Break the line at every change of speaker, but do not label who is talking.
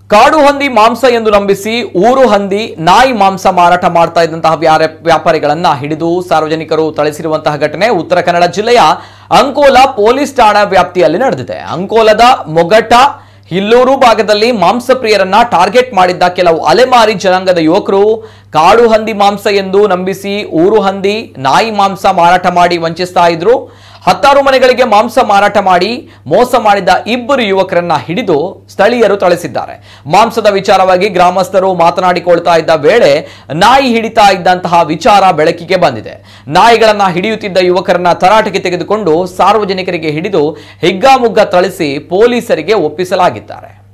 ಕಾಡು ಹಂದಿ ಮಾಂಸ ಎಂದು ನಂಬಿಸಿ ಊರು ಹಂದಿ ನಾಯಿ ಮಾಂಸ ಮಾರಾಟ ಮಾಡ್ತಾ ಇದ್ದಂತಹ ವ್ಯಾರ- ವ್ಯಾಪಾರಿಗಳನ್ನ ಹಿಡಿದು ಸಾರ್ವಜನಿಕರು ಥಳಿಸಿರುವಂತಹ ಘಟನೆ ಉತ್ತರ ಕನ್ನಡ ಜಿಲ್ಲೆಯ ಅಂಕೋಲಾ ಪೊಲೀಸ್ ಠಾಣಾ ವ್ಯಾಪ್ತಿಯಲ್ಲಿ ನಡೆದಿದೆ ಅಂಕೋಲದ ಮೊಗಟ ಹಿಲ್ಲೂರು ಭಾಗದಲ್ಲಿ ಮಾಂಸಪ್ರಿಯರನ್ನ ಟಾರ್ಗೆಟ್ ಮಾಡಿದ್ದ ಕೆಲವು ಅಲೆಮಾರಿ ಜನಾಂಗದ ಯುವಕರು ಕಾಡು ಹಂದಿ ಮಾಂಸ ಎಂದು ನಂಬಿಸಿ ಊರು ಹಂದಿ ನಾಯಿ ಮಾಂಸ ಮಾರಾಟ ಮಾಡಿ ವಂಚಿಸ್ತಾ ಇದ್ರು ಹತ್ತಾರು ಮನೆಗಳಿಗೆ ಮಾಂಸ ಮಾರಾಟ ಮಾಡಿ ಮೋಸ ಮಾಡಿದ ಇಬ್ಬರು ಯುವಕರನ್ನ ಹಿಡಿದು ಸ್ಥಳೀಯರು ಥಳಿಸಿದ್ದಾರೆ ಮಾಂಸದ ವಿಚಾರವಾಗಿ ಗ್ರಾಮಸ್ಥರು ಮಾತನಾಡಿಕೊಳ್ತಾ ಇದ್ದ ವೇಳೆ ನಾಯಿ ಹಿಡಿತಾ ಇದ್ದಂತಹ ವಿಚಾರ ಬೆಳಕಿಗೆ ಬಂದಿದೆ ನಾಯಿಗಳನ್ನ ಹಿಡಿಯುತ್ತಿದ್ದ ಯುವಕರನ್ನ ತರಾಟೆಗೆ ತೆಗೆದುಕೊಂಡು ಸಾರ್ವಜನಿಕರಿಗೆ ಹಿಡಿದು ಹಿಗ್ಗಾಮುಗ್ಗ ಥಳಿಸಿ ಪೊಲೀಸರಿಗೆ ಒಪ್ಪಿಸಲಾಗಿದ್ದಾರೆ